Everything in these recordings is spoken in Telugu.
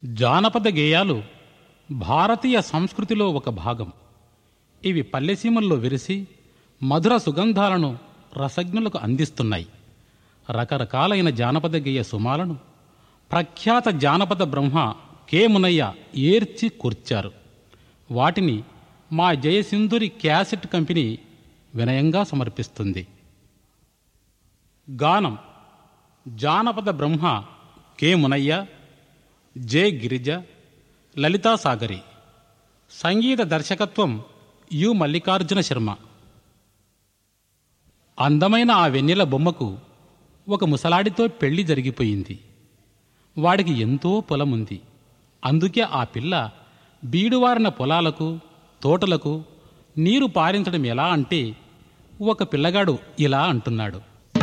జానపద గేయాలు భారతీయ సంస్కృతిలో ఒక భాగం ఇవి పల్లెసీమల్లో విరిసి మధుర సుగంధాలను రసజ్ఞులకు అందిస్తున్నాయి రకరకాలైన జానపద గేయ సుమాలను ప్రఖ్యాత జానపద బ్రహ్మ కె మునయ్య ఏర్చి కూర్చారు వాటిని మా జయసింధురి క్యాసెట్ కంపెనీ వినయంగా సమర్పిస్తుంది గానం జానపద బ్రహ్మ కె మునయ్య జె గిరిజ లలితా సాగరి సంగీత దర్శకత్వం యు మల్లికార్జున శర్మ అందమైన ఆ వెన్నెల బొమ్మకు ఒక ముసలాడితో పెళ్లి జరిగిపోయింది వాడికి ఎంతో పొలముంది అందుకే ఆ పిల్ల బీడువారిన పొలాలకు తోటలకు నీరు పారించడం ఎలా అంటే ఒక పిల్లగాడు ఇలా అంటున్నాడు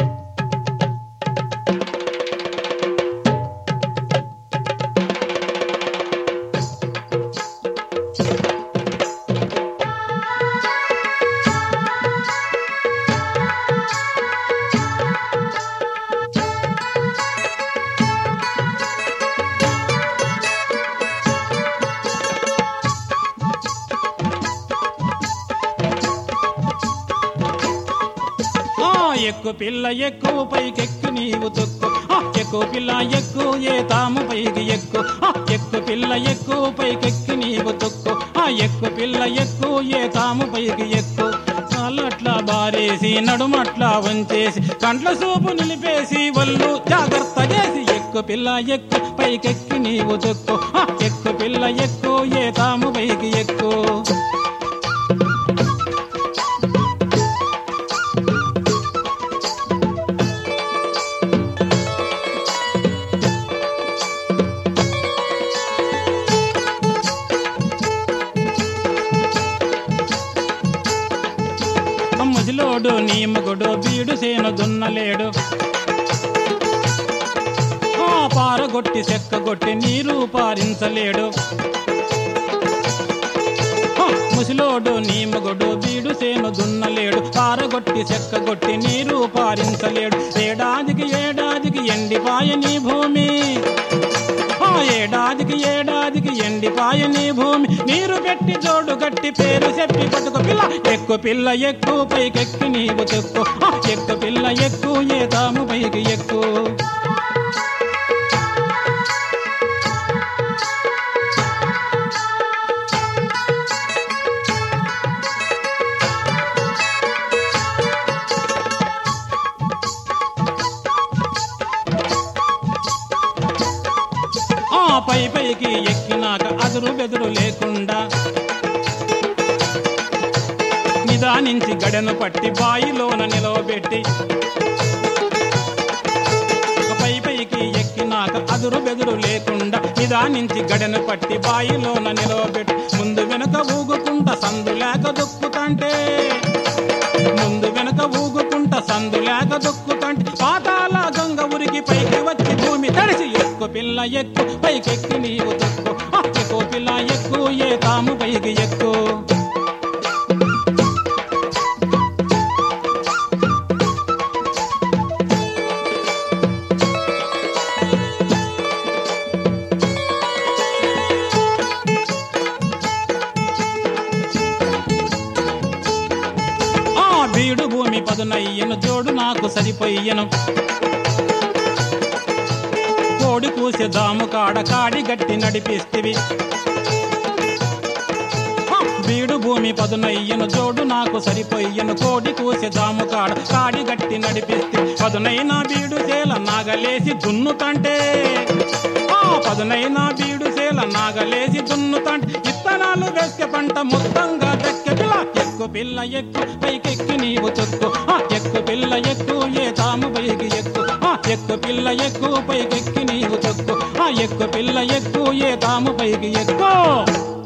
ఆ ఎక్కు పిల్ల ఎక్కు పైకెక్కు నీవు తొక్కు ఆ ఎక్కు పిల్ల ఎక్కు ఏ తాము పైకి ఎక్కు ఆ ఎక్కు పిల్ల ఎక్కు పైకెక్కి నీవు తొక్కు ఆ ఎక్కు పిల్ల ఎక్కు ఏ తాము పైకి ఎక్కు కాళ్ళట్లా బారేసి నడుమట్లా వంచేసి కంట్ల సూపు నిలిపేసి ఒళ్ళు జాగ్రత్త చేసి ఎక్కు పిల్ల ఎక్కు పైకెక్కి నీవు తొక్కు ఆ ఎక్కు పిల్ల ఎక్కు ఏ తాము పైకి ఎక్కు ముసిలోడు నీ మగుడు బీడు సేను దున్నలేడు ఆ పారగొట్టి చెక్కగొట్టి నీరు పారించలేడు ఆ, ముసిలోడు నీ మగుడు బీడు సేను దున్నలేడు పారగొట్టి చెక్కగొట్టి నీరు పారించలేడు ఏడాదికి ఏడాదికి ఎండిపాయ నీ భూమి ఆ ఏడాదికి ఏడాదికి ఎండిపాయ నీ భూమి నీరు పెట్టి జోడు గట్టి పేరు చెప్పి పట్టుకు పిల్ల ఎక్కు పిల్ల ఎక్కు పైకెక్కి నీవు చెక్కు ఆ, ఎక్కు పిల్ల ఎక్కు ఏ తాము పైకి ఎక్కు ఆ పై పైకి ఎక్కినాక అదురు బెదురు లేకుండా నిదానించి గడను పట్టి బాయిలోన నిలవబెట్టి పై పైకి ఎక్కినాక అదురు బెదురు లేకుండా నిదానించి గడను పట్టి బాయిలోన నిలవబెట్టి ముందు వెనుక ఊగుకుంట సందు లేక దొక్కుతంటే ముందు వెనుక ఊగుకుంట సందు లేక దొక్కుతంటే పాతాల గంగ ఉరికి పైకి వచ్చి భూమి తడిసి ఎక్కు పిల్ల ఎక్కు పైకెక్కి నీవు తొక్కు ఆ, ఎక్కు పిల్ల ఎక్కు ఏ తాము పైకి ఎక్కు ఆ బీడు భూమి పదునయ్యను జోడు నాకు సరిపోయ్యను కోడి కూసే దాము కాడ కాడి గట్టి నడిపిస్తివి ఆ, బీడు భూమి పదునయ్యను జోడు నాకు సరిపోయ్యను కోడి కూసే దాము కాడ కాడి గట్టి నడిపిస్తే పదునైన బీడు చేల నాగలేసి దున్నుతంటే ఆ పదునైన బీడు చేల నాగలేసి దున్నుతంటే ఇత్తనాలు వేసే పంట మొత్తంగా దక్కె పిల్ల ఎక్కు పిల్ల ఎక్కు పైకెక్కి నీవు తొక్కు ఆ ఎక్కు పిల్ల ఎక్కు ఏ తాము పైకి ఎక్కు ఆ ఎక్కు పిల్ల ఎక్కు పైకెక్కి నీవు తొక్కు ఆ ఎక్కు పిల్ల ఎక్కు ఏ తాము పైకి ఎక్కు